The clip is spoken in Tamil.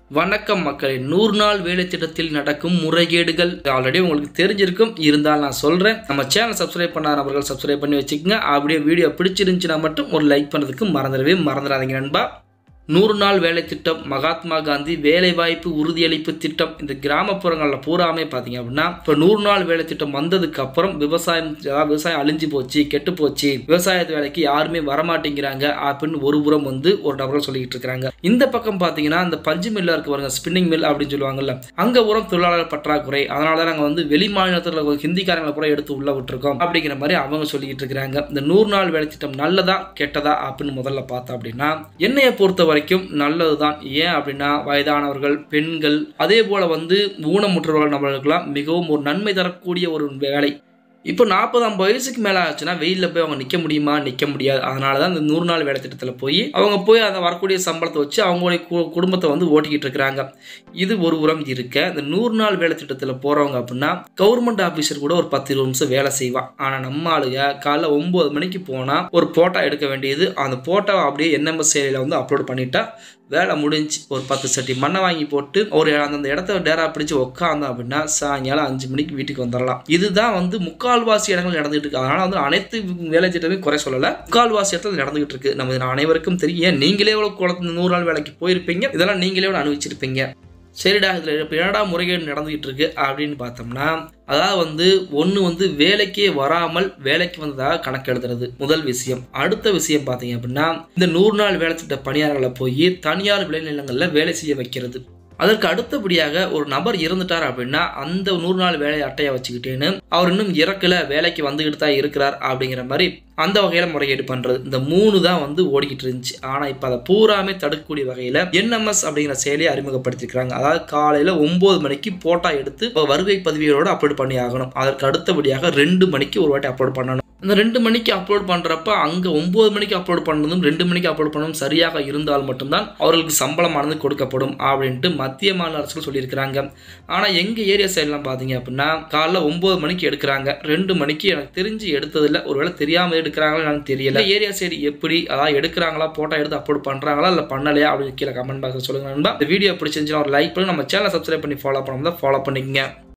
வணக்கம் மக்களே நூறு நாள் வேலை திட்டத்தில் நடக்கும் முறைகேடுகள் ஆல்ரெடி உங்களுக்கு தெரிஞ்சிருக்கும் இருந்தால் நான் சொல்கிறேன் நம்ம சேனல் சப்ஸ்கிரைப் பண்ணாத நபர்கள் சப்ஸ்கிரைப் பண்ணி வச்சுக்கோங்க அப்படியே வீடியோ பிடிச்சிருந்துச்சுன்னா மட்டும் ஒரு லைக் பண்ணுறதுக்கு மறந்துடவே மறந்துடாதீங்க நண்பா நூறு நாள் வேலை திட்டம் மகாத்மா காந்தி வேலைவாய்ப்பு உறுதியளிப்பு திட்டம் இந்த கிராமப்புறங்களில் பூராமே பார்த்தீங்க அப்படின்னா இப்போ நூறு நாள் வேலை திட்டம் வந்ததுக்கு அப்புறம் விவசாயம் அதாவது விவசாயம் அழிஞ்சு போச்சு கெட்டு போச்சு விவசாயத்து வேலைக்கு யாருமே வரமாட்டேங்கிறாங்க அப்படின்னு ஒரு புறம் வந்து ஒரு நபர்கள் சொல்லிக்கிட்டு இருக்கிறாங்க இந்த பக்கம் பார்த்தீங்கன்னா இந்த பஞ்சு மில்ல இருக்கு பாருங்க ஸ்பின்னிங் மில் அப்படின்னு சொல்லுவாங்கல்ல அங்கே உரம் தொழிலாளர் பற்றாக்குறை அதனால தான் நாங்கள் வந்து வெளி மாநிலத்தில் ஹிந்திக்காரங்களை கூட எடுத்து உள்ள விட்டுருக்கோம் அப்படிங்கிற மாதிரி அவங்க சொல்லிக்கிட்டு இருக்கிறாங்க இந்த நூறு நாள் வேலை திட்டம் நல்லதா கெட்டதா அப்படின்னு முதல்ல பார்த்தோம் அப்படின்னா என்னைய பொறுத்த வரைக்கும் நல்லதுதான் ஏன் அப்படின்னா வயதானவர்கள் பெண்கள் அதே போல வந்து ஊனமுற்றவர்கள் நபர்களுக்கெல்லாம் மிகவும் ஒரு நன்மை தரக்கூடிய ஒரு வேலை இப்போ நாற்பது ஐம்பது வயசுக்கு மேலே ஆச்சுன்னா வெயிலில் போய் அவங்க நிற்க முடியுமா நிற்க முடியாது அதனால தான் இந்த நூறு நாள் வேலை திட்டத்தில் போய் அவங்க போய் அதை வரக்கூடிய சம்பளத்தை வச்சு அவங்களுடைய கு- குடும்பத்தை வந்து ஓட்டிக்கிட்டு இருக்கிறாங்க இது ஒரு உரம் இருக்க இந்த நூறு நாள் வேலை திட்டத்தில் போகிறவங்க அப்படின்னா கவர்மெண்ட் ஆஃபீஸர் கூட ஒரு பத்து இருபது நிமிஷம் வேலை செய்வான் ஆனால் நம்ம ஆளுங்க காலைல ஒம்பது மணிக்கு போனால் ஒரு போட்டோ எடுக்க வேண்டியது அந்த போட்டோவை அப்படியே என்எம்எஸ் செயலியில் வந்து அப்லோட் பண்ணிட்டா வேலை முடிஞ்சு ஒரு பத்து சட்டி மண்ணை வாங்கி போட்டு ஒரு அந்தந்த இடத்த டேரா பிடிச்சு உட்காந்தோம் அப்படின்னா சாயங்காலம் அஞ்சு மணிக்கு வீட்டுக்கு வந்துடலாம் இதுதான் வந்து முக்கால்வாசி இடங்கள் நடந்துகிட்டு இருக்கு அதனால வந்து அனைத்து வேலை திட்டமே குறை சொல்லலை முக்கால்வாசி இடத்துல நடந்துகிட்டு இருக்கு நம்ம இது அனைவருக்கும் தெரியும் ஏன் நீங்களே எவ்வளோ குளத்து நூறு நாள் வேலைக்கு போயிருப்பீங்க இதெல்லாம் நீங்களே எவ்வளோ அனுபவிச்சிருப்பீங்க சரிடா இதில் இப்போ என்னடா முறைகேடு நடந்துகிட்டு இருக்கு அப்படின்னு பார்த்தோம்னா அதாவது வந்து ஒன்று வந்து வேலைக்கே வராமல் வேலைக்கு வந்ததாக கணக்கு எழுதுறது முதல் விஷயம் அடுத்த விஷயம் பார்த்தீங்க அப்படின்னா இந்த நூறு நாள் வேலை திட்ட பணியாளர்களை போய் தனியார் விளைநிலங்களில் வேலை செய்ய வைக்கிறது அதற்கு அடுத்தபடியாக ஒரு நபர் இறந்துட்டார் அப்படின்னா அந்த நூறு நாள் வேலை அட்டையை வச்சுக்கிட்டேன்னு அவர் இன்னும் இறக்கல வேலைக்கு வந்துக்கிட்டு தான் இருக்கிறார் அப்படிங்கிற மாதிரி அந்த வகையில் முறைகேடு பண்ணுறது இந்த மூணு தான் வந்து ஓடிக்கிட்டு இருந்துச்சு ஆனால் இப்போ அதை பூராமே தடுக்கக்கூடிய வகையில் என்எம்எஸ் அப்படிங்கிற செயலியை அறிமுகப்படுத்திருக்கிறாங்க அதாவது காலையில் ஒம்பது மணிக்கு போட்டோ எடுத்து இப்போ வருகை பதிவியரோடு அப்லோட் பண்ணி ஆகணும் அதற்கு அடுத்தபடியாக ரெண்டு மணிக்கு ஒரு வாட்டி அப்லோட் பண்ணணும் இந்த ரெண்டு மணிக்கு அப்லோட் பண்ணுறப்ப அங்கே ஒம்பது மணிக்கு அப்லோட் பண்ணதும் ரெண்டு மணிக்கு அப்லோட் பண்ணதும் சரியாக இருந்தால் மட்டும்தான் அவர்களுக்கு சம்பளமானது கொடுக்கப்படும் அப்படின்ட்டு மத்திய மாநில அரசுகள் சொல்லியிருக்கிறாங்க ஆனால் எங்கள் ஏரியா சைட்லாம் பார்த்தீங்க அப்படின்னா காலைல ஒம்பது மணிக்கு எடுக்கிறாங்க ரெண்டு மணிக்கு எனக்கு தெரிஞ்சு எடுத்ததில்ல ஒருவேளை தெரியாமல் எடுக்கிறாங்களா எனக்கு தெரியல ஏரியா சைடு எப்படி அதாவது எடுக்கிறாங்களா போட்டோ எடுத்து அப்லோட் பண்ணுறாங்களா இல்லை பண்ணலையா அப்படின்னு கீழே கமெண்ட் பாக்ஸில் சொல்லுங்க நண்பா இந்த வீடியோ பிடிச்சிருந்துச்சுன்னா ஒரு லைக் பண்ணி நம்ம சேனலை சப்ஸ்கிரைப் பண்ணி ஃபாலோ பண்ணாமல் தான் ஃபாலோ பண்ணிக்கங்க